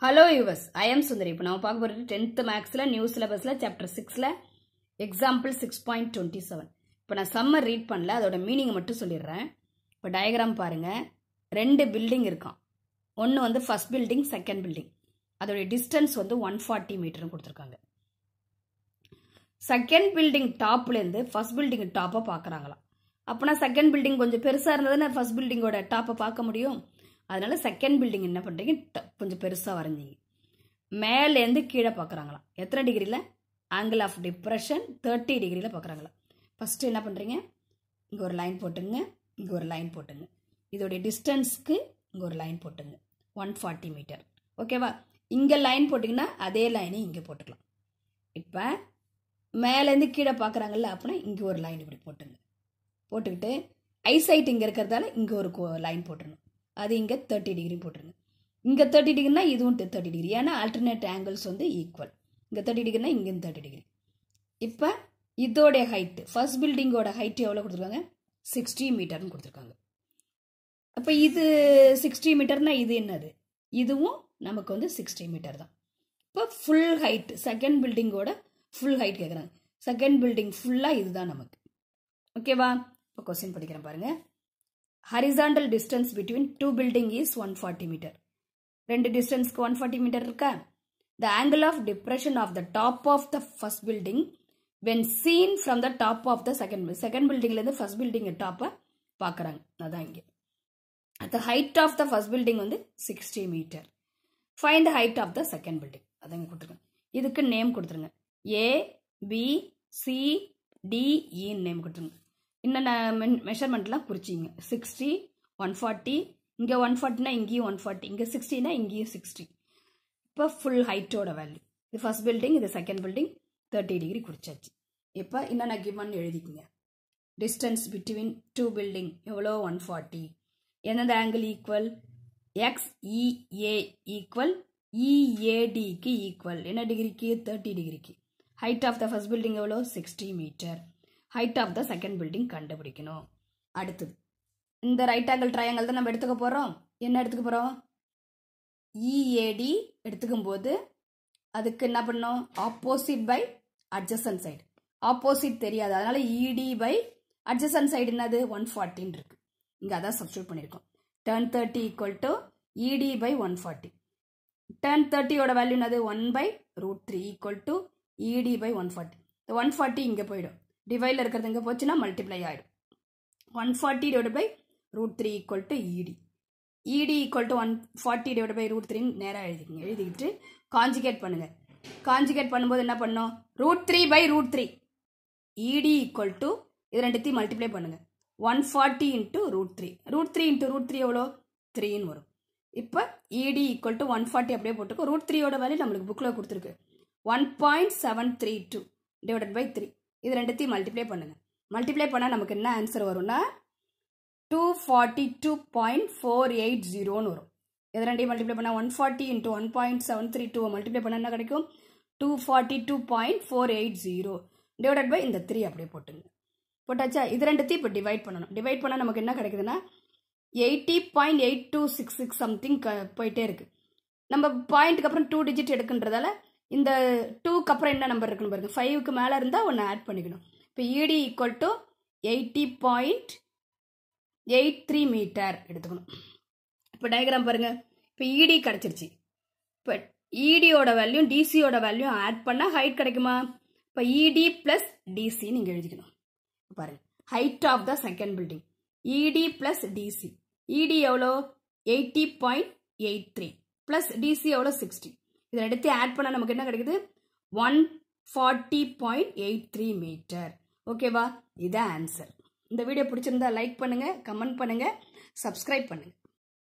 hello யுவஸ் I am சுந்தரி இப்போ நம்ம பார்க்க போகிறது டென்த்து மேக்ஸில் நியூ சிலபஸில் சாப்டர் சிக்ஸில் example six point twenty seven இப்போ நான் சம்மர் ரீட் பண்ணல அதோட மீனிங் மட்டும் சொல்லிடுறேன் இப்போ டயக்ராம் பாருங்கள் ரெண்டு பில்டிங் இருக்கான் ஒன்று வந்து ஃபர்ஸ்ட் பில்டிங் செகண்ட் பில்டிங் அதோடைய டிஸ்டன்ஸ் வந்து ஒன் ஃபார்ட்டி மீட்டர்னு கொடுத்துருக்காங்க செகண்ட் பில்டிங் டாப்லேருந்து ஃபர்ஸ்ட் பில்டிங் டாப்பை பார்க்குறாங்களாம் அப்போனா செகண்ட் பில்டிங் கொஞ்சம் பெருசாக இருந்ததுன்னா ஃபர்ஸ்ட் பில்டிங்கோட டாப்பை பார்க்க முடியும் அதனால செகண்ட் பில்டிங் என்ன பண்ணுறீங்க ட- கொஞ்சம் பெருசாக வரைஞ்சிங்க மேலேருந்து கீழே பார்க்குறாங்களாம் எத்தனை டிகிரியில் ஆங்கிள் ஆஃப் டிப்ரெஷன் தேர்ட்டி டிகிரியில் பார்க்குறாங்களாம் ஃபஸ்ட்டு என்ன பண்ணுறீங்க இங்கே ஒரு லைன் போட்டுங்க இங்கே ஒரு லைன் போட்டுங்க இதோடைய டிஸ்டன்ஸ்க்கு இங்கே ஒரு லைன் போட்டுங்க ஒன் ஃபார்ட்டி மீட்டர் ஓகேவா இங்கே லைன் போட்டிங்கன்னா அதே லைனை இங்கே போட்டுக்கலாம் இப்போ மேலேருந்து கீழே பார்க்குறாங்கல்ல அப்படின்னா இங்கே ஒரு லைன் இப்படி போட்டுங்க போட்டுக்கிட்டு ஐசைட் இங்கே இருக்கிறதால இங்கே ஒரு லைன் போட்டுருணும் அது இங்கே தேர்ட்டி டிகிரி போட்டுருங்க இங்கே தேர்ட்டி டிகிரினா இதுவும் தேர்ட்டி டிகிரி ஏன்னா ஆல்டர்னேட் ஆங்கிள்ஸ் வந்து ஈக்குவல் இங்கே தேர்ட்டி டிகிரினா இங்கேயும் தேர்ட்டி டிகிரி இப்போ இதோடைய ஹைட்டு ஃபர்ஸ்ட் பில்டிங்கோட ஹைட் எவ்வளோ கொடுத்துருக்காங்க சிக்ஸ்டி மீட்டர்னு கொடுத்துருக்காங்க அப்போ இது சிக்ஸ்டி மீட்டர்னா இது என்னது இதுவும் நமக்கு வந்து சிக்ஸ்டி மீட்டர் தான் இப்போ ஃபுல் ஹைட் செகண்ட் பில்டிங்கோட ஃபுல் ஹைட் கேட்குறாங்க செகண்ட் பில்டிங் ஃபுல்லாக இதுதான் நமக்கு ஓகேவா இப்போ கொஸ்டின் படிக்கிறேன் பாருங்க horizontal distance between two building is one forty metre ரெண்டு டிஸ்டன்ஸ்க்கு ஒன் ஃபார்ட்டி மீட்டர் இருக்கா the angle of depression of the top of the first building when seen from the top of the second second பில்டிங்லேருந்து first building டாப்பை பார்க்குறாங்க அதான் இங்கே the height of the first building வந்து sixty metre find the height of the second building அதாங்க கொடுத்துருக்கேன் இதுக்கு name கொடுத்துருங்க ஏ பி சி டி இன்னு நேம் கொடுத்துருங்க என்னென்ன மெஷர்மெண்ட்லாம் குறிச்சிங்க சிக்ஸ்டி ஒன் ஃபார்ட்டி இங்கே ஒன் ஃபார்ட்டினா இங்கேயும் ஒன் ஃபார்ட்டி இங்கே சிக்ஸ்டினா இங்கேயும் சிக்ஸ்டி இப்போ ஃபுல் ஹைட்டோட வேல்யூ இது ஃபர்ஸ்ட் பில்டிங் இது செகண்ட் பில்டிங் தேர்ட்டி டிகிரி குறிச்சாச்சு இப்போ என்னென்ன கிவன் எழுதிக்கங்க டிஸ்டன்ஸ் பிட்வீன் டூ பில்டிங் எவ்வளோ ஒன் ஃபார்ட்டி எந்தெந்த ஆங்கிள் ஈக்குவல் எக்ஸ் இஏ ஈக்குவல் இஏடிக்கு ஈக்குவல் என்ன டிகிரிக்கு தேர்ட்டி டிகிரிக்கு height of the first building எவ்வளோ sixty metre height of the second building கண்டுபிடிக்கணும் அடுத்தது இந்த ரைட் ஆங்கிள் ட்ரையாங்கிள் தான் நம்ம எடுத்துக்க போகிறோம் என்ன எடுத்துக்க போகிறோம் இஏடி எடுத்துக்கும் போது அதுக்கு என்ன பண்ணோம் opposite by adjacent side opposite தெரியாது அதனால இடி பை அட்ஜசன் சைடு என்னது ஒன் ஃபார்ட்டின் இருக்கு இங்கே அதான் சப்ஸ்டியூட் பண்ணியிருக்கோம் tan thirty equal to E D by one forty tan தேர்ட்டியோட வேல்யூ என்னது one by root three equal to E D by one forty இந்த ஒன் ஃபார்ட்டி இங்கே போயிடும் டிவைடில் இருக்கிறது இங்கே போச்சுன்னா மல்டிப்ளை ஆகிடும் one forty divide by root three equal to E D E D equal to one forty divide by root த்ரீன்னு நேராக எழுதிக்கங்க எழுதிக்கிட்டு காஞ்சிகேட் பண்ணுங்க காஞ்சிகேட் பண்ணும்போது என்ன பண்ணோம் root three by root three E D equal to இது ரெண்டுத்தையும் மல்டிப்ளை பண்ணுங்க one forty into root three root three into root three எவ்வளோ த்ரீன்னு வரும் இப்போ E D equal to one forty அப்படியே போட்டுக்கோ ரூட் த்ரீயோட வேல்யூ நம்மளுக்கு புக்கில் கொடுத்துருக்கு one point seven three two divided by three இது ரெண்டுத்தையும் மல்டிப்ளை பண்ணுங்க மல்டிப்ளை பண்ணால் நமக்கு என்ன ஆன்சர் வரும்னா two forty two point four eight ஜீரோன்னு வரும் இது ரெண்டையும் மல்டிப்ளை பண்ணால் one forty into one point seven three two multiply பண்ணால் என்ன கிடைக்கும் two forty two point four eight zero divided by இந்த த்ரீ அப்படியே போட்டுங்க போட்டாச்சா இது ரெண்டுத்தையும் இப்போ டிவைட் பண்ணணும் டிவைட் பண்ணால் நமக்கு என்ன கிடைக்குதுன்னா eighty point eight two six six something க போயிட்டே இருக்கு நம்ம பாயிண்ட்டுக்கு அப்புறம் டூ டிஜிட் எடுக்குன்றதால இந்த டூக்கு அப்புறம் என்ன நம்பர் இருக்குன்னு பாருங்க ஃபைவுக்கு மேலே இருந்தால் ஒன்று ஆட் பண்ணிக்கணும் இப்போ E D equal to eighty point eight three metre எடுத்துக்கணும் இப்போ டயக்ராம் பாருங்க இப்போ இடி கிடச்சிருச்சு இப்போ இடியோட வேல்யூ டிசியோட வேல்யூ ஆட் பண்ணால் ஹைட் கிடைக்குமா இப்போ இடி ப்ளஸ் டிசி நீங்கள் எழுதிக்கணும் பாருங்க height of the second building E D plus D C E D எவ்வளோ eighty point eight three plus D C எவ்வளோ சிக்ஸ்டி இதை எடுத்து ஆட் பண்ணால் நமக்கு என்ன கிடைக்குது one forty point eight three metre ஓகேவா இதான் ஆன்சர் இந்த வீடியோ பிடிச்சிருந்தா லைக் பண்ணுங்க கமெண்ட் பண்ணுங்க சப்ஸ்கிரைப் பண்ணுங்க